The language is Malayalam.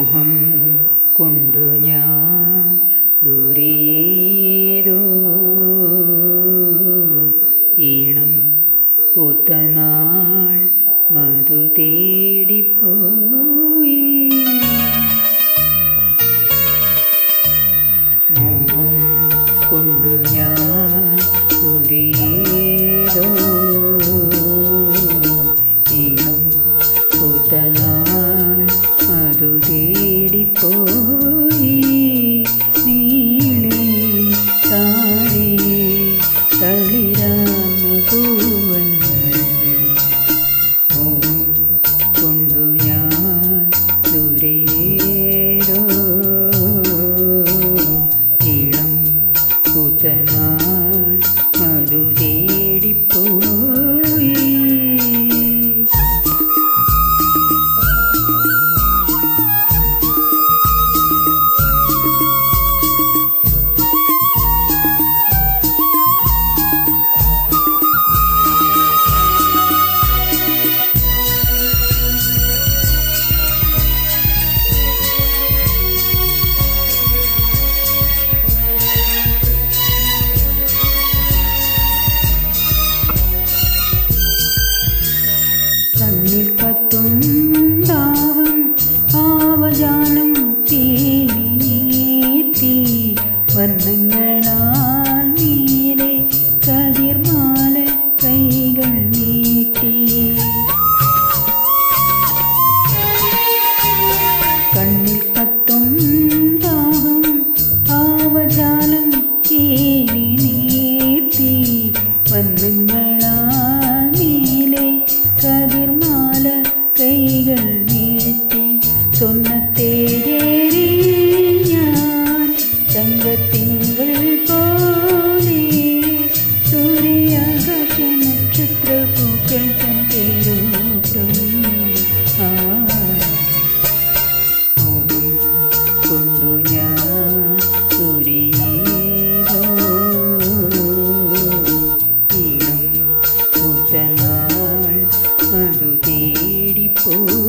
മോഹം കൊണ്ടു ഞാൻ ദൂരേതോ ഈണം പൂത്തനാൾ മധു തേടിപ്പോയി മോഹം കൊണ്ടു ഞാൻ ദൂരേതോ ഈണം പൂത്തനാൾ മധു തേടിപ്പോയി നീളെ താഴെ തളിരാന്ന പൂവനങ്ങൾ മോഹം കൊണ്ടു ഞാൻ ദൂരേതോ ഇളം പുതനാൾ മധു തേടിപ്പോയി കണ്ണിൽ കത്തും ദാഹം ആവജാനം തീർത്തി വർണ്ണങ്ങളാൽ നീലെ കതിർമാല കൈകൾ നീട്ടി കണ്ണിൽ കത്തും ദാഹം ആവജാലം കേളി നീട്ടി വന്നുങ്ങളാൽ നീലെ കതിർമാല കൈകൾ നീട്ടി സ്വർണ്ണത്തേരേറി ഞാൻ തങ്കത്തിങ്കൾ പോലെ സൂര്യാകാശ നക്ഷത്ര പൂക്കൾ തൻ പേരോട്ടം ആ മോഹം കൊണ്ടു ഞാൻ ദൂരേതോ ഈണം കൂട്ടനാൾ മധു തേടിപ്പോ